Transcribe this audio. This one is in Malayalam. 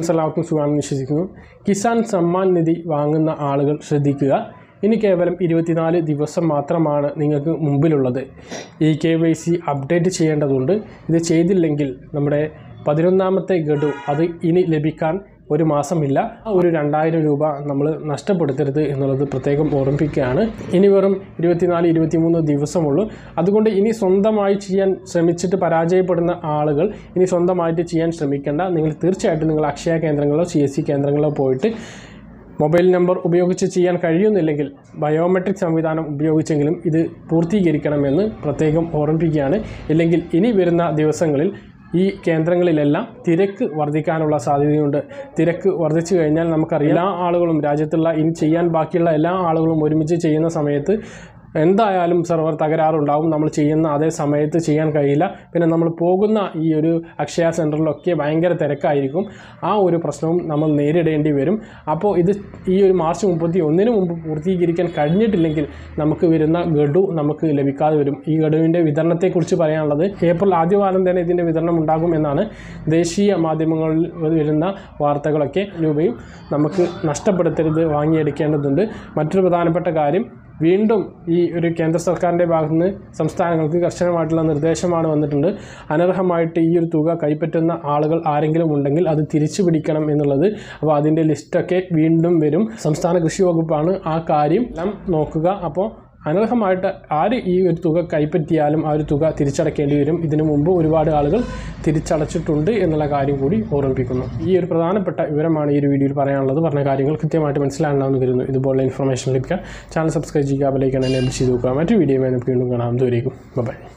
ഫ്രണ്ട്സ് എല്ലാവർക്കും സുഖമാണെന്ന് വിശ്വസിക്കുന്നു കിസാൻ സമ്മാൻ നിധി വാങ്ങുന്ന ആളുകൾ ശ്രദ്ധിക്കുക ഇനി കേവലം ഇരുപത്തിനാല് ദിവസം മാത്രമാണ് നിങ്ങൾക്ക് മുമ്പിലുള്ളത് ഈ കെ വൈ സി അപ്ഡേറ്റ് ചെയ്യേണ്ടതുണ്ട് ഇത് ചെയ്തില്ലെങ്കിൽ നമ്മുടെ പതിനൊന്നാമത്തെ ഗഡു അത് ഇനി ലഭിക്കാൻ ഒരു മാസമില്ല ആ ഒരു രണ്ടായിരം രൂപ നമ്മൾ നഷ്ടപ്പെടുത്തരുത് എന്നുള്ളത് പ്രത്യേകം ഓർമ്മിപ്പിക്കുകയാണ് ഇനി വെറും ഇരുപത്തിനാല് ഇരുപത്തിമൂന്ന് ദിവസമുള്ളൂ അതുകൊണ്ട് ഇനി സ്വന്തമായി ചെയ്യാൻ ശ്രമിച്ചിട്ട് പരാജയപ്പെടുന്ന ആളുകൾ ഇനി സ്വന്തമായിട്ട് ചെയ്യാൻ ശ്രമിക്കേണ്ട നിങ്ങൾ തീർച്ചയായിട്ടും നിങ്ങൾ അക്ഷയ കേന്ദ്രങ്ങളോ സി എസ് സി കേന്ദ്രങ്ങളോ പോയിട്ട് മൊബൈൽ നമ്പർ ഉപയോഗിച്ച് ചെയ്യാൻ കഴിയുന്നില്ലെങ്കിൽ ബയോമെട്രിക് സംവിധാനം ഉപയോഗിച്ചെങ്കിലും ഇത് പൂർത്തീകരിക്കണമെന്ന് പ്രത്യേകം ഓർമ്മിപ്പിക്കുകയാണ് ഇല്ലെങ്കിൽ ഇനി വരുന്ന ദിവസങ്ങളിൽ ഈ കേന്ദ്രങ്ങളിലെല്ലാം തിരക്ക് വർദ്ധിക്കാനുള്ള സാധ്യതയുണ്ട് തിരക്ക് വർദ്ധിച്ചു കഴിഞ്ഞാൽ നമുക്കറിയാം എല്ലാ ആളുകളും രാജ്യത്തുള്ള ഇനി ചെയ്യാൻ ബാക്കിയുള്ള എല്ലാ ആളുകളും ഒരുമിച്ച് ചെയ്യുന്ന സമയത്ത് എന്തായാലും സെർവർ തകരാറുണ്ടാവും നമ്മൾ ചെയ്യുന്ന അതേ സമയത്ത് ചെയ്യാൻ കഴിയില്ല പിന്നെ നമ്മൾ പോകുന്ന ഈ ഒരു അക്ഷയ സെൻറ്ററിലൊക്കെ ഭയങ്കര തിരക്കായിരിക്കും ആ ഒരു പ്രശ്നവും നമ്മൾ നേരിടേണ്ടി വരും അപ്പോൾ ഇത് ഈ ഒരു മാർച്ച് മുപ്പത്തി ഒന്നിന് മുമ്പ് പൂർത്തീകരിക്കാൻ കഴിഞ്ഞിട്ടില്ലെങ്കിൽ നമുക്ക് വരുന്ന ഗഡു നമുക്ക് ലഭിക്കാതെ വരും ഈ ഗഡുവിൻ്റെ വിതരണത്തെക്കുറിച്ച് പറയാനുള്ളത് ഏപ്രിൽ ആദ്യവാരം തന്നെ ഇതിൻ്റെ വിതരണം ഉണ്ടാകും എന്നാണ് ദേശീയ മാധ്യമങ്ങളിൽ വരുന്ന വാർത്തകളൊക്കെ രൂപയും നമുക്ക് നഷ്ടപ്പെടുത്തരുത് വാങ്ങിയെടുക്കേണ്ടതുണ്ട് മറ്റൊരു പ്രധാനപ്പെട്ട കാര്യം വീണ്ടും ഈ ഒരു കേന്ദ്ര സർക്കാരിൻ്റെ ഭാഗത്ത് നിന്ന് സംസ്ഥാനങ്ങൾക്ക് കർശനമായിട്ടുള്ള നിർദ്ദേശമാണ് വന്നിട്ടുണ്ട് അനർഹമായിട്ട് ഈ ഒരു തുക കൈപ്പറ്റുന്ന ആളുകൾ ആരെങ്കിലും ഉണ്ടെങ്കിൽ അത് തിരിച്ചു പിടിക്കണം എന്നുള്ളത് അപ്പോൾ അതിൻ്റെ ലിസ്റ്റൊക്കെ വീണ്ടും വരും സംസ്ഥാന കൃഷി വകുപ്പാണ് ആ കാര്യം എല്ലാം നോക്കുക അപ്പോൾ അനർഹമായിട്ട് ആര് ഈ ഒരു തുക കൈപ്പറ്റിയാലും ആ ഒരു തുക തിരിച്ചടക്കേണ്ടി വരും ഇതിനു മുമ്പ് ഒരുപാട് ആളുകൾ തിരിച്ചടച്ചിട്ടുണ്ട് എന്നുള്ള കാര്യം കൂടി ഓർമ്മിപ്പിക്കുന്നു ഈ ഒരു പ്രധാനപ്പെട്ട വിവരമാണ് ഈ ഒരു വീഡിയോയിൽ പറയാനുള്ളത് പറഞ്ഞ കാര്യങ്ങൾ കൃത്യമായിട്ട് മനസ്സിലാകണമെന്ന് കരുതുന്നു ഇതുപോലുള്ള ഇൻഫർമേഷൻ ലഭിക്കാൻ ചാനൽ സബ്സ്ക്രൈബ് ചെയ്യുക ബെലൈക്കൺ എന്നെ ചെയ്ത് നോക്കുക മറ്റു വീഡിയോയുമായി നമുക്ക് വീണ്ടും കാണാം ദൂരേക്കും ബൈ